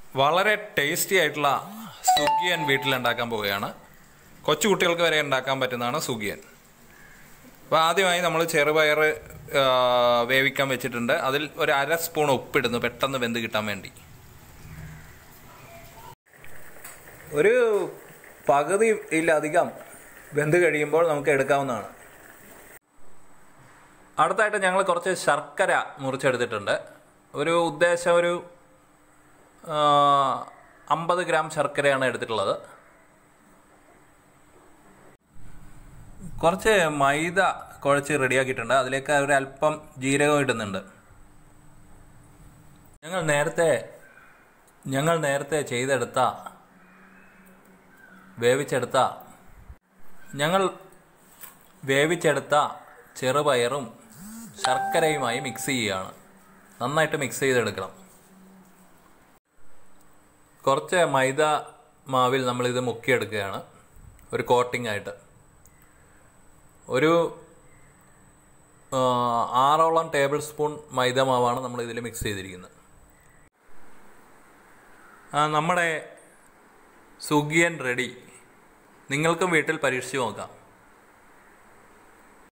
വളരെ ടേസ്റ്റി ആയിട്ടുള്ള സുഗിയൻ വീട്ടിലുണ്ടാക്കാൻ പോവുകയാണ് കൊച്ചു കുട്ടികൾക്ക് വരെ ഉണ്ടാക്കാൻ പറ്റുന്നതാണ് സുഗിയൻ അപ്പോൾ ആദ്യമായി നമ്മൾ ചെറുപയർ ആ, വേവിക്കാൻ വെച്ചിട്ടുണ്ട് അതിൽ ഒരു അര സ്പൂൺ ഉപ്പിടുന്നു പെട്ടെന്ന് വെന്ത് കിട്ടാൻ വേണ്ടി ഒരു പകുതി ഇല്ലധികം വെന്ത് കഴിയുമ്പോൾ നമുക്ക് എടുക്കാവുന്നതാണ് അടുത്തായിട്ട് ഞങ്ങൾ കുറച്ച് ശർക്കര മുറിച്ചെടുത്തിട്ടുണ്ട് ഒരു ഉദ്ദേശം ഒരു അമ്പത് ഗ്രാം ശർക്കരയാണ് എടുത്തിട്ടുള്ളത് കുറച്ച് മൈദ കുഴച്ച് റെഡിയാക്കിയിട്ടുണ്ട് അതിലേക്ക് ഒരു അല്പം ജീരകം ഇടുന്നുണ്ട് ഞങ്ങൾ നേരത്തെ ഞങ്ങൾ നേരത്തെ ചെയ്തെടുത്ത വേവിച്ചെടുത്ത ഞങ്ങൾ വേവിച്ചെടുത്ത ചെറുപയറും ശർക്കരയുമായി മിക്സ് ചെയ്യുകയാണ് നന്നായിട്ട് മിക്സ് ചെയ്തെടുക്കണം കുറച്ച് മൈദ മാവിൽ നമ്മളിത് മുക്കിയെടുക്കുകയാണ് ഒരു കോട്ടിംഗ് ആയിട്ട് ഒരു ആ, ആറോളം ടേബിൾ സ്പൂൺ മൈദ മാവാണ് നമ്മൾ ഇതിൽ മിക്സ് ചെയ്തിരിക്കുന്നത് ആ, നമ്മുടെ സുഗിയൻ റെഡി നിങ്ങൾക്കും വീട്ടിൽ പരീക്ഷിച്ച് നോക്കാം